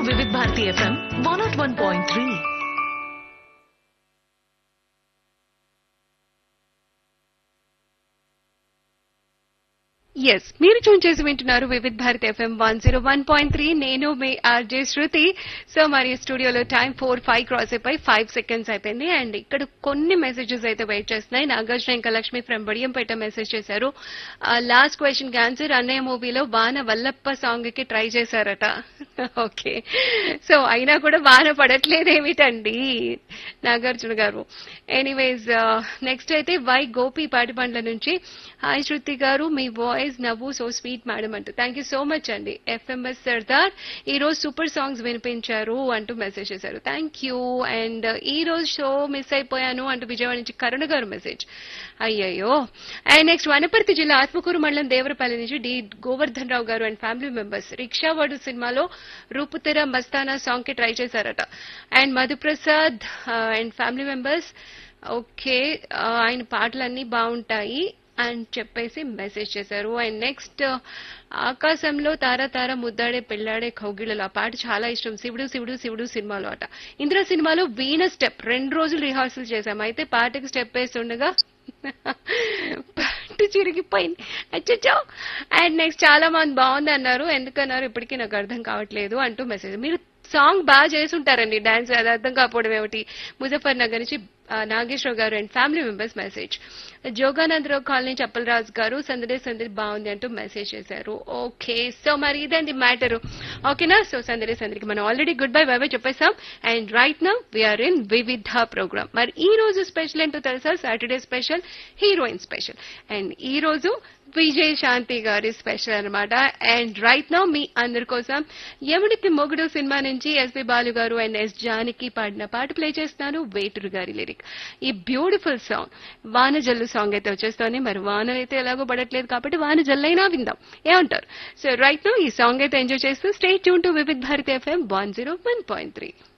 వివిధ Bharati FM one naught one point three ఎస్ మీరు చూన్ చేసి వింటున్నారు Vividh Bharat FM one zero one point three నేను మీ ఆర్జే శృతి సో మరి స్టూడియోలో టైం ఫోర్ ఫైవ్ క్రాస్ అయిపోయి ఫైవ్ సెకండ్స్ అయిపోయింది అండ్ ఇక్కడ కొన్ని మెసేజెస్ అయితే వెయిట్ చేస్తున్నాయి నాగార్జున ఇంకా లక్ష్మి ఫ్రమ్ బడియంపేట మెసేజ్ చేశారు లాస్ట్ క్వశ్చన్ కి ఆన్సర్ అన్నయ్య మూవీలో వాన వల్లప్ప సాంగ్ కి ట్రై చేశారట ఓకే సో అయినా కూడా వాన పడట్లేదు ఏమిటండి నాగార్జున గారు ఎనీవేస్ నెక్స్ట్ అయితే వై గోపి పాటిబండ్ల నుంచి హాయ్ శృతి గారు మీ వాయిస్ నవ్వు సో స్వీట్ మేడం అంటూ థ్యాంక్ యూ సో మచ్ అండి ఎఫ్ఎంఎస్ సర్దార్ ఈ రోజు సూపర్ సాంగ్స్ వినిపించారు అంటూ మెసేజ్ చేశారు థ్యాంక్ యూ అండ్ ఈ రోజు షో మిస్ అయిపోయాను అంటూ విజయవాడ నుంచి కరుణ గారు మెసేజ్ అయ్యయ్యో అండ్ నెక్స్ట్ వనపర్తి జిల్లా ఆత్మకూరు మండలం దేవరపల్లి నుంచి డి గోవర్ధన్ రావు గారు అండ్ ఫ్యామిలీ మెంబర్స్ రిక్షావాడు సినిమాలో రూపుతెర మస్తానా సాంగ్ కి ట్రై చేశారట and Madhuprasad and family members okay ఆయన పాటలన్నీ బాగుంటాయి అని చెప్పేసి మెసేజ్ చేశారు అండ్ నెక్స్ట్ ఆకాశంలో తార తార ముద్దాడే పెళ్ళాడే కౌగిళ్ళలో ఆ పాట చాలా ఇష్టం శివుడు శివుడు శివుడు సినిమాలో అట ఇంద్ర సినిమాలో వీణ స్టెప్ రెండు రోజులు రిహార్సల్ చేశాం అయితే పాటకి స్టెప్ వేస్తుండగా పట్టు చిరిగిపోయింది అచ్చచ్చో అండ్ నెక్స్ట్ చాలా మంది బాగుంది అన్నారు ఎందుకన్నారు ఇప్పటికీ నాకు అర్థం కావట్లేదు అంటూ మెసేజ్ మీరు సాంగ్ బాగా చేసుంటారండి డాన్స్ అది అర్థం కాకపోవడం ఏమిటి ముజఫర్ నగర్ నుంచి ఆ, Nageswararao garu and family members message Joganandarao colony Chappalaraju garu Sandadi సందడి బాగుంది అంటూ మెసేజ్ చేశారు ఓకే సో మరి ఇదండి మ్యాటర్ ఓకేనా సో సందడి సందడికి మనం already good bye bye bye చెప్పేసాం and right now we are in Vividh program మరి ఈ రోజు స్పెషల్ ఏంటో తెలుసా Saturday special heroine special and ఈ రోజు విజయ్ శాంతి గారి స్పెషల్ అన్నమాట అండ్ రైట్ నౌ మీ అందరి కోసం యముడికి మొగుడు సినిమా నుంచి ఎస్పి బాలు గారు అండ్ ఎస్ జానకి పాడిన పాట ప్లే చేస్తున్నాను వేటూరు గారి లిరిక్ ఈ బ్యూటిఫుల్ సాంగ్ వాన జల్లు సాంగ్ అయితే వచ్చేస్తోంది మరి వాన అయితే ఎలాగో పడట్లేదు కాబట్టి వాన జల్లైనా విందాం ఏమంటారు సో రైట్ నౌ ఈ సాంగ్ అయితే ఎంజాయ్ చేస్తూ stay tune to Vividh Bharati FM one zero one point three